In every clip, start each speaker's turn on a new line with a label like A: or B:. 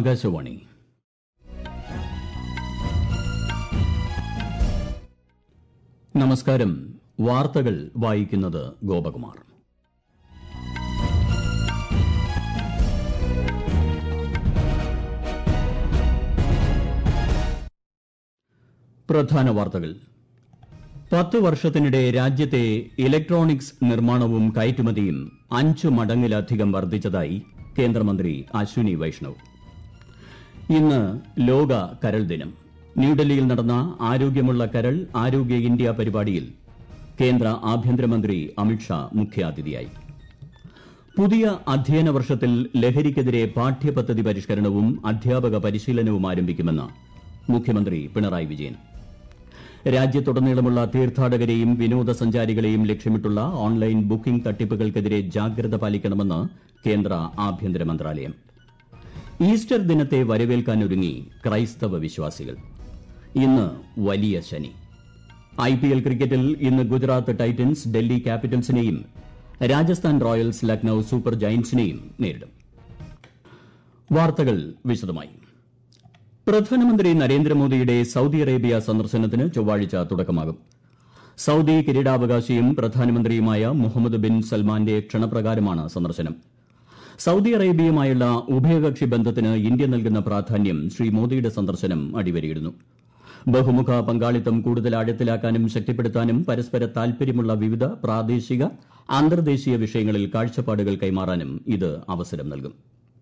A: ആകാശവാണി നമസ്കാരം വാർത്തകൾ വായിക്കുന്നത് ഗോപകുമാർ പ്രധാന വാർത്തകൾ പത്ത് വർഷത്തിനിടെ രാജ്യത്തെ ഇലക്ട്രോണിക്സ് നിർമ്മാണവും കയറ്റുമതിയും അഞ്ച് മടങ്ങിലധികം വർദ്ധിച്ചതായി കേന്ദ്രമന്ത്രി അശ്വിനി വൈഷ്ണവ് ഇന്ന് ലോക കരൾ ദിനം ന്യൂഡൽഹിയിൽ നടന്ന ആരോഗ്യമുള്ള കരൾ ആരോഗ്യ ഇന്ത്യ പരിപാടിയിൽ കേന്ദ്ര ആഭ്യന്തരമന്ത്രി അമിത്ഷാ മുഖ്യാതിഥിയായി പുതിയ അധ്യയന വർഷത്തിൽ ലഹരിക്കെതിരെ പാഠ്യപദ്ധതി പരിഷ്കരണവും അധ്യാപക പരിശീലനവും ആരംഭിക്കുമെന്ന് മുഖ്യമന്ത്രി പിണറായി വിജയൻ രാജ്യത്തുടനീളമുള്ള തീർത്ഥാടകരെയും വിനോദസഞ്ചാരികളെയും ലക്ഷ്യമിട്ടുള്ള ഓൺലൈൻ ബുക്കിംഗ് തട്ടിപ്പുകൾക്കെതിരെ ജാഗ്രത പാലിക്കണമെന്ന് കേന്ദ്ര ആഭ്യന്തര മന്ത്രാലയം ഈസ്റ്റർ ദിനത്തെ വരവേൽക്കാനൊരുങ്ങി ക്രൈസ്തവ വിശ്വാസികൾ ഇന്ന് വലിയ ശനി ഐപിഎൽ ക്രിക്കറ്റിൽ ഇന്ന് ഗുജറാത്ത് ടൈറ്റൻസ് ഡൽഹി ക്യാപിറ്റൽസിനെയും രാജസ്ഥാൻ റോയൽസ് ലക്നൌ സൂപ്പർ ജയന്റ്സിനെയും നേരിടും വാർത്തകൾ വിശദമായി പ്രധാനമന്ത്രി നരേന്ദ്രമോദിയുടെ സൌദി അറേബ്യ സന്ദർശനത്തിന് ചൊവ്വാഴ്ച തുടക്കമാകും സൌദി കിരീടാവകാശിയും പ്രധാനമന്ത്രിയുമായ മുഹമ്മദ് ബിൻ സൽമാന്റെ ക്ഷണപ്രകാരമാണ് സന്ദർശനം സൌദി അറേബ്യയുമായുള്ള ഉഭയകക്ഷി ബന്ധത്തിന് ഇന്ത്യ നൽകുന്ന പ്രാധാന്യം ശ്രീ മോദിയുടെ സന്ദർശനം അടിവരയിടുന്നു ബഹുമുഖ പങ്കാളിത്തം കൂടുതൽ ആഴത്തിലാക്കാനും ശക്തിപ്പെടുത്താനും പരസ്പര താൽപര്യമുള്ള വിവിധ പ്രാദേശിക അന്തർദേശീയ വിഷയങ്ങളിൽ കാഴ്ചപ്പാടുകൾ കൈമാറാനും ഇത് അവസരം നൽകും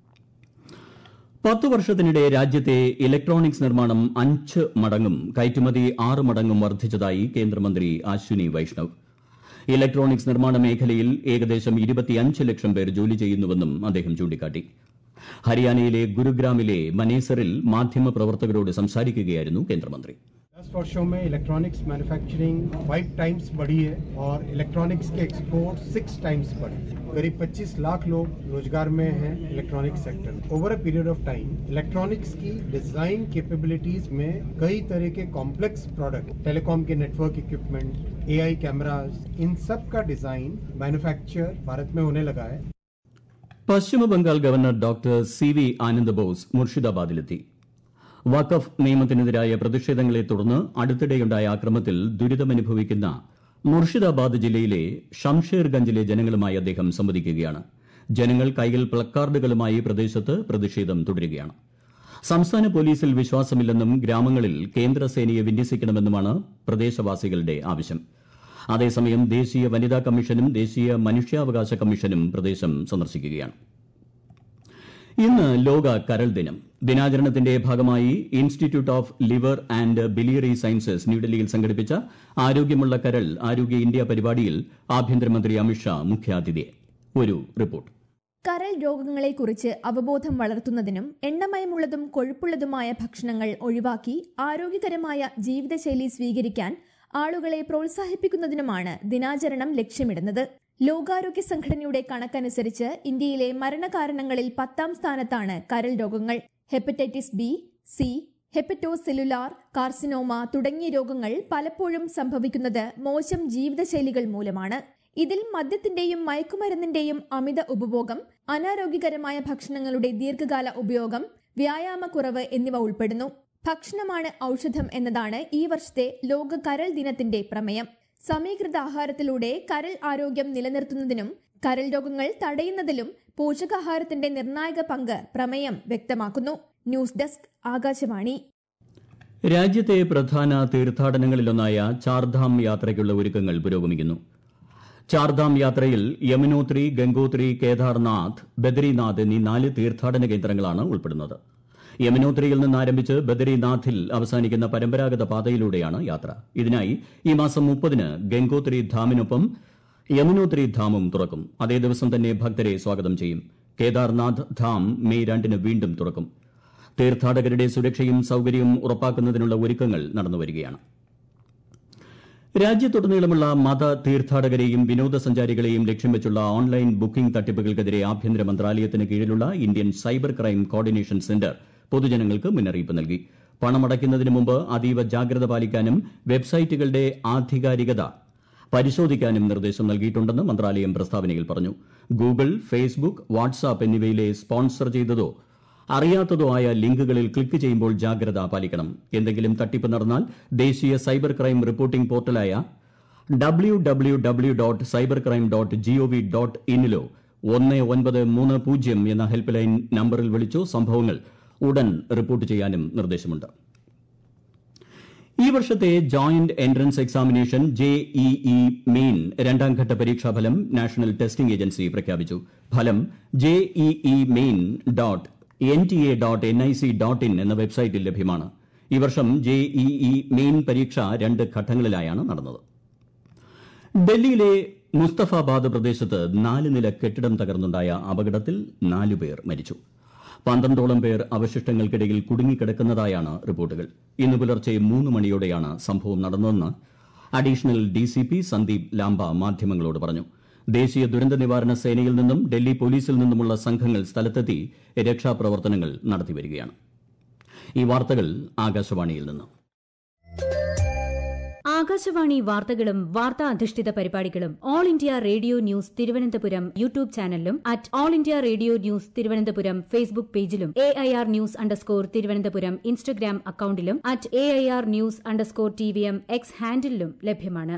A: പത്ത് വർഷത്തിനിടെ രാജ്യത്തെ ഇലക്ട്രോണിക്സ് നിർമ്മാണം അഞ്ച് മടങ്ങും കയറ്റുമതി ആറ് മടങ്ങും വർദ്ധിച്ചതായി കേന്ദ്രമന്ത്രി അശ്വിനി വൈഷ്ണവ് ഇലക്ട്രോണിക്സ് നിർമ്മാണ മേഖലയിൽ ഏകദേശം ഇരുപത്തിയഞ്ച് ലക്ഷം പേർ ജോലി ചെയ്യുന്നുവെന്നും അദ്ദേഹം ചൂണ്ടിക്കാട്ടി ഹരിയാനയിലെ ഗുരുഗ്രാമിലെ മനേസറിൽ മാധ്യമപ്രവർത്തകരോട് സംസാരിക്കുകയായിരുന്നു കേന്ദ്രമന്ത്രി
B: दस वर्षों में इलेक्ट्रॉनिक्स मैन्युफैक्चरिंग फाइव टाइम्स बढ़ी है और इलेक्ट्रॉनिक्स के एक्सपोर्ट सिक्स टाइम्स बढ़े करीब 25 लाख लोग रोजगार में हैं electronics sector over a period of time electronics की डिजाइन कैपेबिलिटीज में कई तरह के कॉम्प्लेक्स प्रोडक्ट टेलीकॉम के नेटवर्क इक्विपमेंट एआई कैमराज इन सब का डिजाइन मैन्युफैक्चर भारत में होने लगा है
A: പശ്ചിമബംഗാൾ governor doctor C V Ananda Bose മുർഷിദാബാദിലെത്തി വഖഫ് നിയമത്തിനെതിരായ പ്രതിഷേധങ്ങളെ തുടർന്ന് അടുത്തിടെയുണ്ടായ ആക്രമത്തിൽ ദുരിതമനുഭവിക്കുന്ന മുർഷിദാബാദ് ജില്ലയിലെ ഷംഷേർഗഞ്ചിലെ ജനങ്ങളുമായി അദ്ദേഹം സംവദിക്കുകയാണ് ജനങ്ങൾ കൈകൾ പ്ലക്കാർഡുകളുമായി പ്രദേശത്ത് പ്രതിഷേധം തുടരുകയാണ് സംസ്ഥാന പോലീസിൽ വിശ്വാസമില്ലെന്നും ഗ്രാമങ്ങളിൽ കേന്ദ്രസേനയെ വിന്യസിക്കണമെന്നുമാണ് പ്രദേശവാസികളുടെ ആവശ്യം അതേസമയം ദേശീയ വനിതാ കമ്മീഷനും ദേശീയ മനുഷ്യാവകാശ കമ്മീഷനും പ്രദേശം സന്ദർശിക്കുകയാണ് ഇന്ന് ലോക കരൾ ദിനം ദിനാചരണത്തിന്റെ ഭാഗമായി institute of liver and biliary sciences ന്യൂഡൽഹിയിൽ സംഘടിപ്പിച്ച ആരോഗ്യമുള്ള കരൾ ആരോഗ്യ ഇന്ത്യ പരിപാടിയിൽ ആഭ്യന്തരമന്ത്രി അമിത്ഷാ മുഖ്യാതിഥിയെ ഒരു റിപ്പോർട്ട്
C: കരൾ രോഗങ്ങളെക്കുറിച്ച് അവബോധം വളർത്തുന്നതിനും എണ്ണമയമുള്ളതും കൊഴുപ്പുള്ളതുമായ ഭക്ഷണങ്ങൾ ഒഴിവാക്കി ആരോഗ്യകരമായ ജീവിതശൈലി സ്വീകരിക്കാൻ ആളുകളെ പ്രോത്സാഹിപ്പിക്കുന്നതിനുമാണ് ദിനാചരണം ലക്ഷ്യമിടുന്നത് ലോകാരോഗ്യ സംഘടനയുടെ കണക്കനുസരിച്ച് ഇന്ത്യയിലെ മരണകാരണങ്ങളിൽ പത്താം സ്ഥാനത്താണ് കരൾ രോഗങ്ങൾ hepatitis B C hepatocellular carcinoma തുടങ്ങിയ രോഗങ്ങൾ പലപ്പോഴും സംഭവിക്കുന്നത് മോശം ജീവിതശൈലികൾ മൂലമാണ് ഇതിൽ മദ്യത്തിന്റെയും മയക്കുമരുന്നിന്റെയും അമിത ഉപഭോഗം അനാരോഗ്യകരമായ ഭക്ഷണങ്ങളുടെ ദീർഘകാല ഉപയോഗം വ്യായാമക്കുറവ് എന്നിവ ഉൾപ്പെടുന്നു ഭക്ഷണമാണ് ഔഷധം എന്നതാണ് ഈ വർഷത്തെ ലോക കരൾ ദിനത്തിന്റെ പ്രമേയം സമീകൃത ആഹാരത്തിലൂടെ കരൾ ആരോഗ്യം നിലനിർത്തുന്നതിനും കരൾ രോഗങ്ങൾ തടയുന്നതിലും പോഷകാഹാരത്തിന്റെ നിർണായക പങ്ക് പ്രമേയം വ്യക്തമാക്കുന്നു ന്യൂസ് ഡെസ്ക് ആകാശവാണി
A: രാജ്യത്തെ പ്രധാന തീർത്ഥാടനങ്ങളിലൊന്നായ ചാർധാം യാത്രയ്ക്കുള്ള ഒരുക്കങ്ങൾ പുരോഗമിക്കുന്നു ചാർധാം യാത്രയിൽ യമുനോത്രി ഗംഗോത്രി കേദാർനാഥ് ബദരിനാഥ് എന്നീ നാല് തീർത്ഥാടന കേന്ദ്രങ്ങളാണ് ഉൾപ്പെടുന്നത് യമുനോത്രിയിൽ നിന്ന് ആരംഭിച്ച് ബദരിനാഥിൽ അവസാനിക്കുന്ന പരമ്പരാഗത പാതയിലൂടെയാണ് യാത്ര ഇതിനായി ഈ മാസം മുപ്പതിന് ഗംഗോത്രി ധാമിനൊപ്പം യമുനോത്രി ധാമും തുറക്കും അതേ ദിവസം തന്നെ ഭക്തരെ സ്വാഗതം ചെയ്യും കേദാർനാഥ് ധാം മെയ് രണ്ടിന് വീണ്ടും തുറക്കും തീർത്ഥാടകരുടെ സുരക്ഷയും സൌകര്യവും ഉറപ്പാക്കുന്നതിനുള്ള ഒരുക്കങ്ങൾ നടന്നുവരികയാണ് രാജ്യത്തുടനീളമുള്ള മത തീർത്ഥാടകരെയും വിനോദസഞ്ചാരികളെയും ലക്ഷ്യം വെച്ചുള്ള ഓൺലൈൻ ബുക്കിംഗ് തട്ടിപ്പുകൾക്കെതിരെ ആഭ്യന്തര മന്ത്രാലയത്തിന് കീഴിലുള്ള Indian cyber crime coordination centre പൊതുജനങ്ങൾക്ക് മുന്നറിയിപ്പ് നൽകി പണമടയ്ക്കുന്നതിന് മുമ്പ് അതീവ ജാഗ്രത പാലിക്കാനും വെബ്സൈറ്റുകളുടെ ആധികാരികത പരിശോധിക്കാനും നിർദ്ദേശം നൽകിയിട്ടുണ്ടെന്ന് മന്ത്രാലയം പ്രസ്താവനയിൽ പറഞ്ഞു ഗൂഗിൾ ഫേസ്ബുക്ക് വാട്സ്ആപ്പ് എന്നിവയിലെ സ്പോൺസർ ചെയ്തതോ അറിയാത്തതോ ആയ ലിങ്കുകളിൽ ക്ലിക്ക് ചെയ്യുമ്പോൾ ജാഗ്രത പാലിക്കണം എന്തെങ്കിലും തട്ടിപ്പ് നടന്നാൽ ദേശീയ സൈബർ ക്രൈം റിപ്പോർട്ടിംഗ് പോർട്ടലായ W W W dot cyber crime dot G O V dot ഇന്നിലോ ഒന്ന് ഒൻപത് മൂന്ന് പൂജ്യം എന്ന ഹെൽപ്പ് ലൈൻ നമ്പറിൽ വിളിച്ചോ സംഭവങ്ങൾ ഉടൻ റിപ്പോർട്ട് ചെയ്യാനും നിർദ്ദേശമുണ്ട് ഈ വർഷത്തെ joint entrance examination JEE main രണ്ടാംഘട്ട പരീക്ഷാഫലം നാഷണൽ ടെസ്റ്റിംഗ് ഏജൻസി പ്രഖ്യാപിച്ചു ഫലം JEE main dot N T A dot N I C dot in എന്ന വെബ്സൈറ്റിൽ ലഭ്യമാണ് ഈ വർഷം ജെഇഇ മെയിൻ പരീക്ഷ രണ്ട് ഘട്ടങ്ങളിലായാണ് നടന്നത് ഡൽഹിയിലെ മുസ്തഫാബാദ് പ്രദേശത്ത് നാല് നില കെട്ടിടം തകർന്നുണ്ടായ അപകടത്തിൽ നാലുപേർ മരിച്ചു പന്ത്രണ്ടോളം പേർ അവശിഷ്ടങ്ങൾക്കിടയിൽ കുടുങ്ങിക്കിടക്കുന്നതായാണ് റിപ്പോർട്ടുകൾ ഇന്ന് പുലർച്ചെ മൂന്ന് മണിയോടെയാണ് സംഭവം നടന്നതെന്ന് അഡീഷണൽ ഡിസിപി സന്ദീപ് ലാംബ മാധ്യമങ്ങളോട് പറഞ്ഞു ദേശീയ ദുരന്ത നിവാരണ സേനയിൽ നിന്നും ഡൽഹി പോലീസിൽ നിന്നുമുള്ള സംഘങ്ങൾ സ്ഥലത്തെത്തി രക്ഷാപ്രവർത്തനങ്ങൾ നടത്തിവരികയാണ് ഈ വാർത്തകൾ ആകാശവാണിയിൽ നിന്ന്
D: ആകാശവാണി വാർത്തകളും വാർത്താ അധിഷ്ഠിത പരിപാടികളും all India radio news Thiruvananthapuram YouTube ചാനലിലും at all India radio news Thiruvananthapuram Facebook പേജിലും A I R news underscore Thiruvananthapuram Instagram അക്കൌണ്ടിലും at A I R news underscore T V M X ഹാൻഡിലും ലഭ്യമാണ്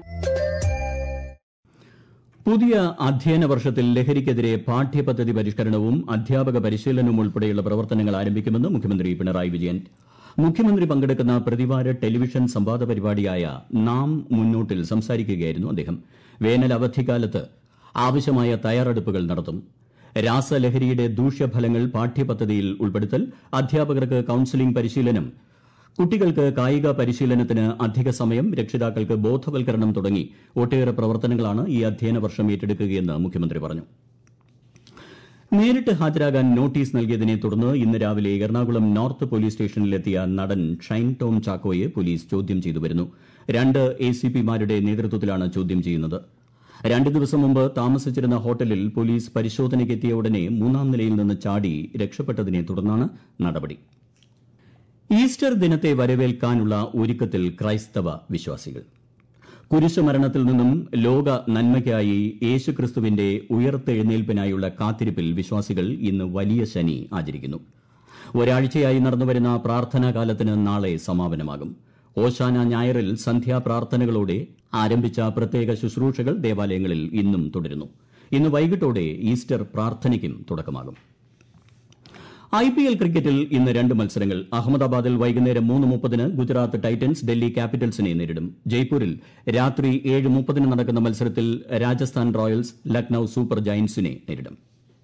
A: പുതിയ അധ്യയന വർഷത്തിൽ ലഹരിക്കെതിരെ പാഠ്യപദ്ധതി പരിഷ്കരണവും അധ്യാപക പരിശീലനവും ഉൾപ്പെടെയുള്ള പ്രവർത്തനങ്ങൾ ആരംഭിക്കുമെന്ന് മുഖ്യമന്ത്രി പിണറായി വിജയൻ മുഖ്യമന്ത്രി പങ്കെടുക്കുന്ന പ്രതിവാര ടെലിവിഷൻ സംവാദ പരിപാടിയായ നാം മുന്നോട്ടിൽ സംസാരിക്കുകയായിരുന്നു അദ്ദേഹം വേനൽ അവധിക്കാലത്ത് ആവശ്യമായ തയ്യാറെടുപ്പുകൾ നടത്തും രാസലഹരിയുടെ ദൂഷ്യഫലങ്ങൾ പാഠ്യപദ്ധതിയിൽ ഉൾപ്പെടുത്തൽ അധ്യാപകർക്ക് കൌൺസിലിംഗ് പരിശീലനം കുട്ടികൾക്ക് കായിക പരിശീലനത്തിന് അധിക സമയം രക്ഷിതാക്കൾക്ക് ബോധവൽക്കരണം തുടങ്ങി ഒട്ടേറെ പ്രവർത്തനങ്ങളാണ് ഈ അധ്യയന വർഷം ഏറ്റെടുക്കുകയെന്ന് മുഖ്യമന്ത്രി പറഞ്ഞു നേരിട്ട് ഹാജരാകാൻ നോട്ടീസ് നൽകിയതിനെ തുടർന്ന് ഇന്ന് രാവിലെ എറണാകുളം നോർത്ത് പോലീസ് സ്റ്റേഷനിലെത്തിയ നടൻ ഷൈൻ ടോം ചാക്കോയെ പോലീസ് ചോദ്യം ചെയ്തു വരുന്നു രണ്ട് എ സി പിമാരുടെ നേതൃത്വത്തിലാണ് ചോദ്യം ചെയ്യുന്നത് രണ്ട് ദിവസം മുമ്പ് താമസിച്ചിരുന്ന ഹോട്ടലിൽ പോലീസ് പരിശോധനയ്ക്കെത്തിയ ഉടനെ മൂന്നാം നിലയിൽ നിന്ന് ചാടി രക്ഷപ്പെട്ടതിനെ തുടർന്നാണ് നടപടി ഈസ്റ്റർ ദിനത്തെ വരവേൽക്കാനുള്ള ഒരുക്കത്തിൽ ക്രൈസ്തവ വിശ്വാസികൾ കുരിശുമരണത്തിൽ നിന്നും ലോക നന്മയ്ക്കായി യേശുക്രിസ്തുവിന്റെ ഉയർത്തെഴുന്നേൽപ്പിനായുള്ള കാത്തിരിപ്പിൽ വിശ്വാസികൾ ഇന്ന് വലിയ ശനി ആചരിക്കുന്നു ഒരാഴ്ചയായി നടന്നുവരുന്ന പ്രാർത്ഥനാ കാലത്തിന് നാളെ സമാപനമാകും ഓശാന ഞായറിൽ സന്ധ്യാപ്രാർത്ഥനകളോടെ ആരംഭിച്ച പ്രത്യേക ശുശ്രൂഷകൾ ദേവാലയങ്ങളിൽ ഇന്നും തുടരുന്നു ഇന്ന് വൈകിട്ടോടെ ഈസ്റ്റർ പ്രാർത്ഥനയ്ക്കും തുടക്കമാകും ഐ പി എൽ ക്രിക്കറ്റിൽ ഇന്ന് രണ്ട് മത്സരങ്ങൾ അഹമ്മദാബാദിൽ വൈകുന്നേരം മൂന്ന് മുപ്പതിന് ഗുജറാത്ത് ടൈറ്റൻസ് ഡൽഹി ക്യാപിറ്റൽസിനെ നേരിടും ജയ്പൂരിൽ രാത്രി ഏഴ് മുപ്പതിന് നടക്കുന്ന മത്സരത്തിൽ രാജസ്ഥാൻ റോയൽസ് ലക്നൌ സൂപ്പർ ജയന്റ്സിനെ നേരിടും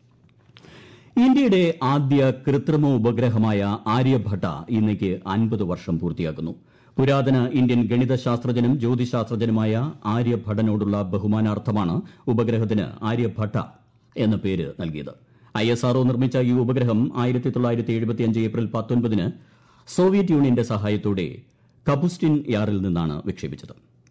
A: ഇന്ത്യയുടെ ആദ്യ കൃത്രിമ ഉപഗ്രഹമായ ആര്യഭട്ട ഇന്നേക്ക് അൻപത് വർഷം പൂർത്തിയാക്കുന്നു പുരാതന ഇന്ത്യൻ ഗണിത ശാസ്ത്രജ്ഞനും ജ്യോതിശാസ്ത്രജ്ഞനുമായ ആര്യഭടനോടുള്ള ബഹുമാനാർത്ഥമാണ് ഉപഗ്രഹത്തിന് ആര്യഭട്ട എന്ന പേര് നൽകിയത് ഐ എസ് ആർഒ നിർമ്മിച്ച ഈ ഉപഗ്രഹം ആയിരത്തി തൊള്ളായിരത്തി എഴുപത്തിയഞ്ച് ഏപ്രിൽ പത്തൊൻപതിന് സോവിയറ്റ് യൂണിയന്റെ സഹായത്തോടെ കപുസ്റ്റിൻ യാറിൽ നിന്നാണ് വിക്ഷേപിച്ചത്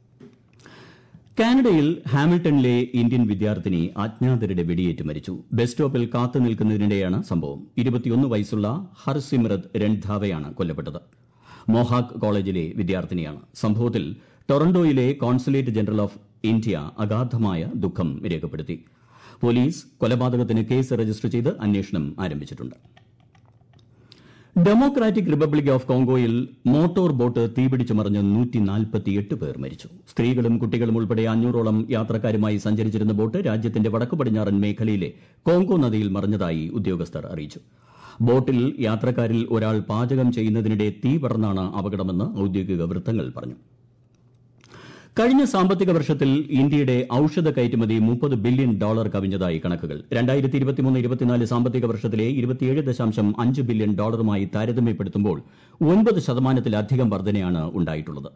A: കാനഡയിൽ ഹാമിൽട്ടണിലെ ഇന്ത്യൻ വിദ്യാർത്ഥിനി അജ്ഞാതരുടെ വെടിയേറ്റ് മരിച്ചു ബസ് സ്റ്റോപ്പിൽ കാത്തു നിൽക്കുന്നതിനിടെയാണ് സംഭവം ഇരുപത്തിയൊന്ന് വയസ്സുള്ള ഹർസിമ്രത് രൺധാവയാണ് കൊല്ലപ്പെട്ടത് മോഹാക് കോളേജിലെ വിദ്യാർത്ഥിനിയാണ് സംഭവത്തിൽ ടൊറന്റോയിലെ കോൺസുലേറ്റ് ജനറൽ ഓഫ് ഇന്ത്യ അഗാധമായ ദുഃഖം രേഖപ്പെടുത്തി പോലീസ് കൊലപാതകത്തിന് കേസ് രജിസ്റ്റർ ചെയ്ത് അന്വേഷണം ആരംഭിച്ചിട്ടുണ്ട് ഡെമോക്രാറ്റിക് റിപ്പബ്ലിക് ഓഫ് കോങ്കോയിൽ മോട്ടോർ ബോട്ട് തീപിടിച്ചു മറിഞ്ഞ് നൂറ്റിനാൽപ്പത്തിയെട്ട് പേർ മരിച്ചു സ്ത്രീകളും കുട്ടികളും ഉൾപ്പെടെ അഞ്ഞൂറോളം യാത്രക്കാരുമായി സഞ്ചരിച്ചിരുന്ന ബോട്ട് രാജ്യത്തിന്റെ വടക്കു പടിഞ്ഞാറൻ മേഖലയിലെ കോങ്കോ നദിയിൽ മറിഞ്ഞതായി ഉദ്യോഗസ്ഥർ അറിയിച്ചു ബോട്ടിൽ യാത്രക്കാരിൽ ഒരാൾ പാചകം ചെയ്യുന്നതിനിടെ തീ പടർന്നാണ് അപകടമെന്ന് ഔദ്യോഗിക വൃത്തങ്ങൾ പറഞ്ഞു കഴിഞ്ഞ സാമ്പത്തിക വർഷത്തിൽ ഇന്ത്യയുടെ ഔഷധ കയറ്റുമതി മുപ്പത് ബില്യൺ ഡോളർ കവിഞ്ഞതായി കണക്കുകൾ രണ്ടായിരത്തി ഇരുപത്തിമൂന്ന് ഇരുപത്തിനാല് സാമ്പത്തിക വർഷത്തിലെ ഇരുപത്തിയേഴ് ദശാംശം അഞ്ച് ബില്യൺ ഡോളറുമായി താരതമ്യപ്പെടുത്തുമ്പോൾ ഒൻപത് ശതമാനത്തിലധികം വർധനയാണ് ഉണ്ടായിട്ടുള്ളത്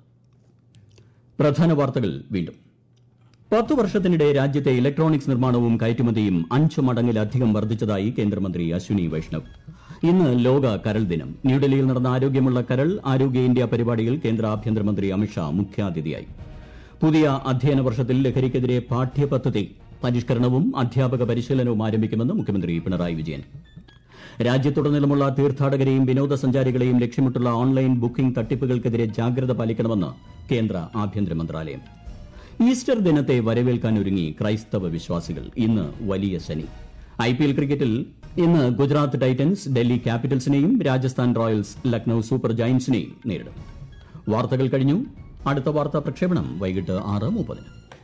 A: പ്രധാന വാർത്തകൾ വീണ്ടും പത്തു വർഷത്തിനിടെ രാജ്യത്തെ ഇലക്ട്രോണിക്സ് നിർമ്മാണവും കയറ്റുമതിയും അഞ്ച് മടങ്ങിലധികം വർദ്ധിച്ചതായി കേന്ദ്രമന്ത്രി അശ്വിനി വൈഷ്ണവ് ഇന്ന് ലോക കരൾ ദിനം ന്യൂഡൽഹിയിൽ നടന്ന ആരോഗ്യമുള്ള കരൾ ആരോഗ്യ ഇന്ത്യ പരിപാടിയിൽ കേന്ദ്ര ആഭ്യന്തരമന്ത്രി അമിത്ഷാ മുഖ്യാതിഥിയായി പുതിയ അധ്യയന വർഷത്തിൽ ലഹരിക്കെതിരെ പാഠ്യപദ്ധതി പരിഷ്കരണവും അധ്യാപക പരിശീലനവും ആരംഭിക്കുമെന്ന് മുഖ്യമന്ത്രി പിണറായി വിജയൻ രാജ്യത്തുടനീളമുള്ള തീർത്ഥാടകരെയും വിനോദസഞ്ചാരികളെയും ലക്ഷ്യമിട്ടുള്ള ഓൺലൈൻ ബുക്കിംഗ് തട്ടിപ്പുകൾക്കെതിരെ ജാഗ്രത പാലിക്കണമെന്ന് കേന്ദ്ര ആഭ്യന്തര മന്ത്രാലയം ഈസ്റ്റർ ദിനത്തെ വരവേൽക്കാൻ ഒരുങ്ങി ക്രൈസ്തവ വിശ്വാസികൾ ഇന്ന് വലിയ ശനി ഐ പി എൽ ക്രിക്കറ്റിൽ ഇന്ന് ഗുജറാത്ത് ടൈറ്റൻസ് ഡൽഹി ക്യാപിറ്റൽസിനെയും രാജസ്ഥാൻ റോയൽസ് ലക്നൌ സൂപ്പർ ജയന്റ്സിനെയും നേരിടും വാർത്തകൾ കഴിഞ്ഞു അടുത്ത വാർത്താ പ്രക്ഷേപണം വൈകിട്ട് ആറ് മുപ്പതിന്